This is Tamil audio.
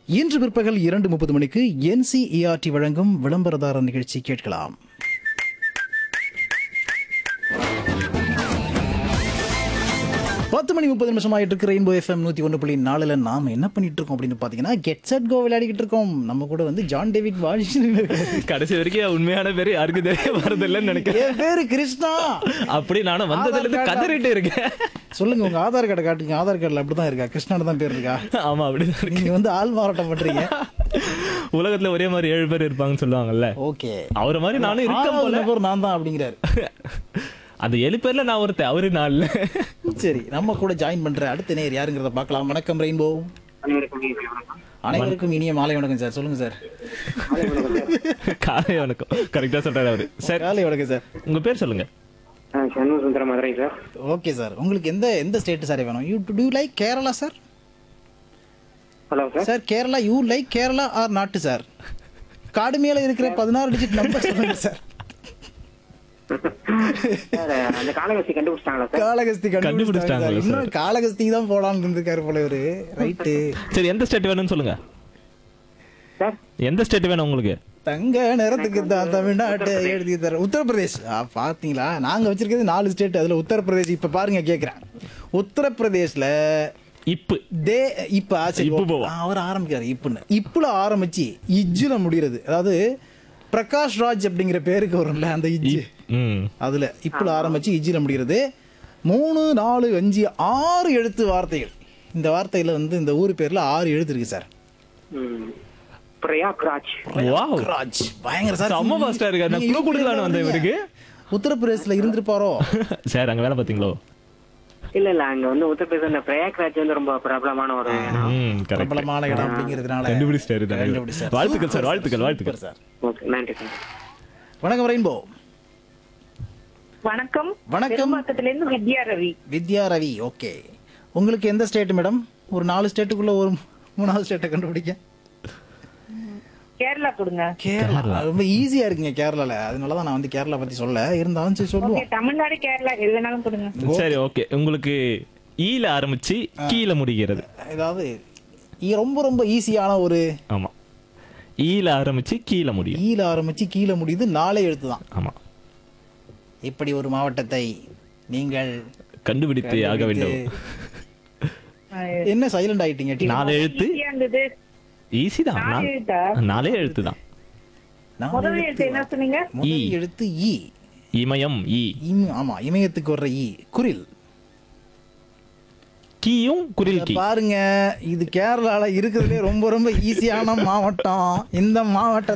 இன்று பிற்பகல் இரண்டு முப்பது மணிக்கு என்சிஇஆர்டி வழங்கும் விளம்பரதாரர் நிகழ்ச்சி கேட்கலாம் பத்து மணி முப்பது நிமிஷம் ஆயிட்டு இருக்கு ரெயின்போ எஃப்எம் நூத்தி ஒன்று புள்ளி நாலுல நாம என்ன பண்ணிட்டு இருக்கோம் அப்படின்னு பாத்தீங்கன்னா கெட் செட் கோ விளையாடிக்கிட்டு இருக்கோம் நம்ம கூட வந்து ஜான் டேவிட் வாஷிங்டன் இருக்காரு. கடைசி வரைக்கும் உண்மையான பேரு யாருக்கு தெரிய வரதில்லைன்னு நினைக்கிறேன் என் பேரு கிருஷ்ணா அப்படி நானும் வந்ததுல இருந்து ஆதார் கதறிட்டு இருக்கேன் சொல்லுங்க உங்க ஆதார் கார்டை காட்டுங்க ஆதார் கார்டுல அப்படிதான் இருக்கா கிருஷ்ணான்னு தான் பேர் இருக்கா ஆமா அப்படிதான் இருக்கு நீங்க வந்து ஆள் மாறாட்டம் பண்றீங்க உலகத்துல ஒரே மாதிரி ஏழு பேர் இருப்பாங்கன்னு சொல்லுவாங்கல்ல ஓகே அவரை மாதிரி நானும் இருக்கேன் போல நபர் நான் தான் அப்படிங்கிறாரு அந்த ஏழு பேர்ல நான் ஒருத்தன் அவரு நான் இல்ல சரி நம்ம கூட ஜாயின் பண்ற அடுத்த நேர் யாருங்கிறத பார்க்கலாம் வணக்கம் ரெயின்போ அனைவருக்கும் இனிய மாலை வணக்கம் சார் சொல்லுங்க சார் காலை வணக்கம் கரெக்டா சொல்றாரு அவரு சரி காலை வணக்கம் சார் உங்க பேர் சொல்லுங்க Shanmuga Sundara Madurai sir okay sir உங்களுக்கு எந்த எந்த ஸ்டேட் சார் வேணும் you do like Kerala sir hello sir sir Kerala you like Kerala or நாட்டு சார் காடு மேல இருக்கிற பதினாறு டிஜிட் நம்பர் சொல்லுங்க சார் சார் அந்த காலகஸ்தி கண்டுபிடிச்சிட்டாங்களா சார் காளகஸ்தி கண்டுபிடிச்சிட்டாங்க கண்டுபிடிச்சிட்டாங்களா சார். இன்னும் காளகஸ்தி தான் போலாம்னு இருந்திருக்காரு போல இவரு ரைட்டு சரி எந்த ஸ்டேட் வேணும்னு சொல்லுங்க சார் எந்த ஸ்டேட் வேணும் உங்களுக்கு தங்க நேரத்துக்கு தான் தமிழ்நாட்டை எழுதி தர உத்தரப்பிரதேஷ் ஆ, பாத்தீங்களா நாங்க வச்சிருக்கிறது நாலு ஸ்டேட் அதுல உத்தரப்பிரதேஷ் இப்ப பாருங்க கேக்குறேன் உத்தரப்பிரதேஷ்ல இப்பு தே இப்ப ஆ, சரி இப்பு ஓ, போவோம். ஆ, அவர் ஆரம்பிக்கிறாரு இப்புன்னு இப்புல ஆரம்பிச்சு இஜ்ஜுல முடிகிறது அதாவது பிரகாஷ் ராஜ் அப்படிங்கிற பேருக்கு வரும்ல அந்த இஜ்ஜு ம் அதுல இப்புல ஆரம்பிச்சு இஜ்ஜில முடிகிறது மூணு நாலு அஞ்சு ஆறு எழுத்து வார்த்தைகள் இந்த வார்த்தையில வந்து இந்த ஊர் பேர்ல ஆறு எழுத்து இருக்கு சார் ம். பிரயாக்ராஜ் வாவ் ராஜ் பயங்கர சார் செம்ம fast ஆ இருக்காரு. நான் நீங்க clue கொடுக்கலான்னு வந்தேன் இவருக்கு. உத்தரப்பிரதேசல இருந்திருப்பாரோ சார் அங்க வேலை பாத்தீங்களோ இல்ல இல்ல அங்க வந்து உத்தரப்பிரதேச இந்த பிரயாக்ராஜ் வந்து ரொம்ப பிரபலமான ஒரு இடம் ம் கரெக்ட் பிரபலமான இடம் அப்படிங்கிறதுனால கண்டுபிடிச்சிட்டாரு தானே. கண்டுபிடிச்சிட்டாரு. வாழ்த்துக்கள் சார் வாழ்த்துக்கள் வாழ்த்துக்கள் சூப்பர் சார் ஓகே நன்றி சார் வணக்கம் ரெயின்போ வணக்கம் வணக்கம். பெரும்பாக்கத்துல இருந்து வித்யா ரவி வித்யா ரவி ஓகே உங்களுக்கு எந்த ஸ்டேட் மேடம் ஒரு நாலு ஸ்டேட்டுக்குள்ள ஒரு மூணாவது ஸ்டேட்டை கண்டுபிடிக்க கேரளா கொடுங்க கேரளா ரொம்ப ஈஸியா இருக்குங்க கேரளால அதனால தான் நான் வந்து கேரளா பத்தி சொல்ல இருந்தாலும் சரி ஓகே சொல்லுவோம் தமிழ்நாடு கேரளா எது வேணாலும் கொடுங்க சரி ஓகே உங்களுக்கு ஈல ஆரம்பிச்சு கீழ முடிகிறது ஏதாவது இ- ரொம்ப ரொம்ப ஈஸியான ஒரு ஆமா ஈல ஆரம்பிச்சு கீழ முடியும் ஈல ஆரம்பிச்சு கீழே முடியுது நாலே எழுத்து தான் ஆமா இப்படி ஒரு மாவட்டத்தை நீங்கள் கண்டுபிடித்து ஆக வேண்டும் என்ன சைலண்ட் ஆயிட்டீங்க டீ? நாலு எழுத்து ஈஸியா இருந்தது ஈஸி தான் நாலு நா- எழுத்தா? நாலே எழுத்து தான் நாலு முதல் எழுத்து என்ன சொன்னீங்க முதல் ஈ. எழுத்து ஈ இமயம் ஈ இம்- ஆமா இமயத்துக்கு வர்ற ஈ குரில் கீயும் குரில் கீ பாருங்க இது கேரளால இருக்கிறதுலே ரொம்ப ரொம்ப ஈஸியான மாவட்டம் இந்த மாவட்டத்தை